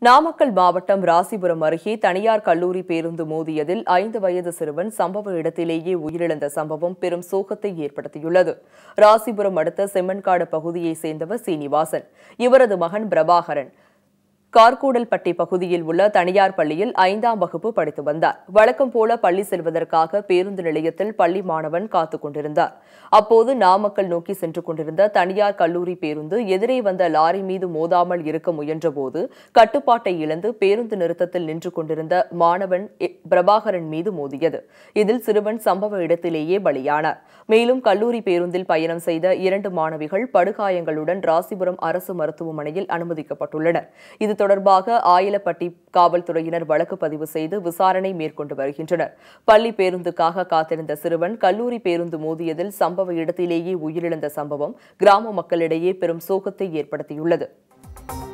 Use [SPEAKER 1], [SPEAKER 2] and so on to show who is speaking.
[SPEAKER 1] நாமக்கல் மாவட்டம் ராசிபுரம் அருகே தனியார் கல்லூரி பேருந்து மோதியதில் ஐந்து வயது சிறுவன் சம்பவ இடத்திலேயே உயிரிழந்த சம்பவம் பெரும் சோகத்தை ஏற்படுத்தியுள்ளது ராசிபுரம் அடுத்த செம்மன்காடு பகுதியைச் சேர்ந்தவர் சீனிவாசன் இவரது மகன் பிரபாகரன் கார்கூடல்பட்டி பகுதியில் உள்ள தனியார் பள்ளியில் ஐந்தாம் வகுப்பு படித்து வந்தார் வழக்கம் போல பள்ளி செல்வதற்காக பேருந்து நிலையத்தில் பள்ளி மாணவன் காத்துக் கொண்டிருந்தார் அப்போது நாமக்கல் நோக்கி சென்று கொண்டிருந்த தனியார் கல்லூரி பேருந்து எதிரே வந்த லாரி மீது மோதாமல் இருக்க முயன்றபோது கட்டுப்பாட்டை இழந்து பேருந்து நிறுத்தத்தில் நின்று கொண்டிருந்த மாணவன் எ- பிரபாகரன் மீது மோதியது இதில் சிறுவன் சம்பவ இடத்திலேயே பலியானார் மேலும் கல்லூரி பேருந்தில் பயணம் செய்த இரண்டு மாணவிகள் படுகாயங்களுடன் ராசிபுரம் அரசு மருத்துவமனையில் அனுமதிக்கப்பட்டுள்ளனர் இது தொடர்பாக ஆயிலப்பட்டி காவல்துறையினர் வழக்கு பதிவு செய்து விசாரணை மேற்கொண்டு வருகின்றனர் பள்ளி பேருந்துக்காக காத்திருந்த சிறுவன் கல்லூரி பேருந்து மோதியதில் சம்பவ இடத்திலேயே உயிரிழந்த சம்பவம் கிராம மக்களிடையே பெரும் சோகத்தை ஏற்படுத்தியுள்ளது